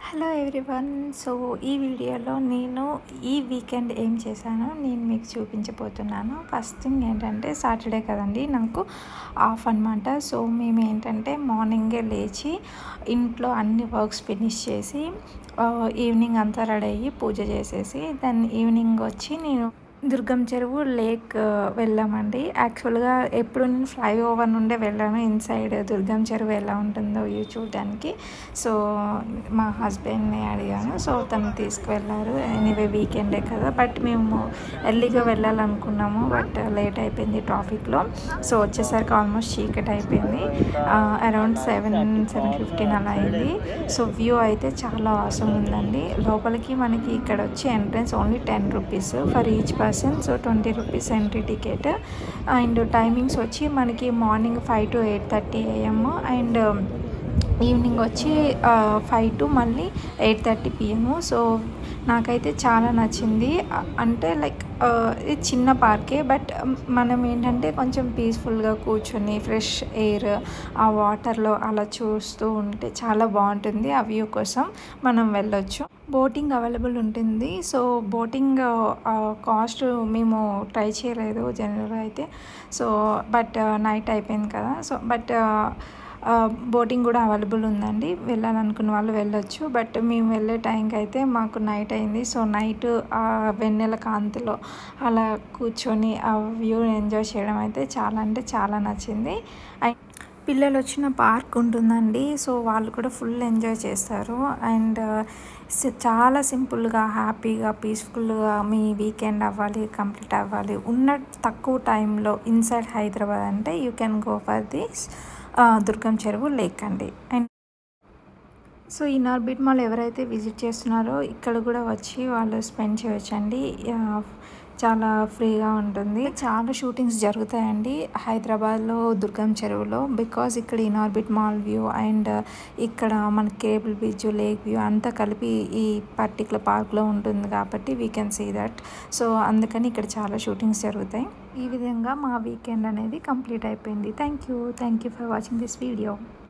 hello everyone so ఈ వీడియోలో నేను ఈ వీకెండ్ ఏం చేశానో నేను మీకు చూపించబోతున్నాను ఫస్ట్ థింగ్ ఏంటంటే సాటర్డే కదండి నాకు ఆఫ్ అనమాట సో మేము ఏంటంటే మార్నింగే లేచి ఇంట్లో అన్ని వర్క్స్ ఫినిష్ చేసి ఆ, ఈవినింగ్ అంతా రెడీ అయ్యి పూజ చేసేసి దెన్ ఈవినింగ్ వచ్చి నేను దుర్గం చెరువు లేక్ ఆ, వెళ్ళామండి యాక్చువల్గా ఎప్పుడు నేను ఫ్లై ఓవర్ నుండే వెళ్ళాను ఇన్సైడ్ దుర్గం చెరువు ఎలా ఉంటుందో వ్యూ చూడడానికి సో మా హస్బెండ్ని అడిగాను సో తను తీసుకువెళ్ళారు ఎనీవే వీకెండే కదా బట్ మేము ఎర్లీగా వెళ్ళాలనుకున్నాము బట్ లేట్ అయిపోయింది ట్రాఫిక్లో సో వచ్చేసరికి ఆల్మోస్ట్ చీకటి అయిపోయింది అరౌండ్ సెవెన్ సెవెన్ ఫిఫ్టీన్ అలా అయింది సో వ్యూ అయితే చాలా అవసరం ఉందండి లోపలికి మనకి ఇక్కడ వచ్చి entrance only ten rupees for each person so twenty rupees entry ticket and timings వచ్చి మనకి morning five to eight thirty AM and evening వచ్చి ఫైవ్ టు మళ్ళీ ఎయిట్ థర్టీ పిఎము సో నాకైతే చాలా నచ్చింది అ- అంటే లైక్ ఇది చిన్న పార్కే బట్ మనం ఏంటంటే కొంచెం పీస్ఫుల్గా కూర్చొని ఫ్రెష్ ఎయిర్ ఆ వాటర్లో అలా చూస్తూ ఉంటే చాలా బాగుంటుంది ఆ వ్యూ కోసం మనం వెళ్ళొచ్చు బోటింగ్ అవైలబుల్ ఉంటుంది సో బోటింగ్ కాస్ట్ మేము ట్రై చేయలేదు జనరల్గా అయితే సో బట్ నైట్ అయిపోయింది కదా సో బట్ బోటింగ్ కూడా అవైలబుల్ ఉందండి వెళ్ళాలనుకున్న వాళ్ళు వెళ్ళొచ్చు బట్ మేము వెళ్ళే టైంకి అయితే మాకు నైట్ అయింది సో నైట్ ఆ వెన్నెల కాంతిలో అలా కూర్చొని ఆ వ్యూ ఎంజాయ్ చేయడం అయితే చాలా అంటే చాలా నచ్చింది అండ్ పిల్లలు వచ్చిన పార్క్ ఉంటుందండి సో వాళ్ళు కూడా ఫుల్ ఎంజాయ్ చేస్తారు అండ్ చాలా సింపుల్గా హ్యాపీగా పీస్ఫుల్గా మీ వీకెండ్ అవ్వాలి కంప్లీట్ అవ్వాలి ఉన్న తక్కువ టైంలో ఇన్సైడ్ హైదరాబాద్ అంటే you can go for this Durgam Cheruvu lake అండి అండ్ సో ఈ నార్బిట్ మాల్ ఎవరైతే విజిట్ చేస్తున్నారో ఇక్కడ కూడా వచ్చి వాళ్ళు స్పెండ్ చేయొచ్చండి ఆ, చాలా ఫ్రీగా ఉంటుంది చాలా షూటింగ్స్ జరుగుతాయండి హైదరాబాద్లో దుర్గం చెరువులో బికాజ్ ఇక్కడ ఇనార్బిట్ మాల్ వ్యూ అండ్ ఇక్కడ మన కేబుల్ బ్రిడ్జ్ లేక్ వ్యూ అంతా కలిపి ఈ పర్టికులర్ పార్క్లో ఉంటుంది కాబట్టి we can see that so అందుకని ఇక్కడ చాలా షూటింగ్స్ జరుగుతాయి ఈ విధంగా మా వీకెండ్ అనేది కంప్లీట్ అయిపోయింది thank you thank you for watching this video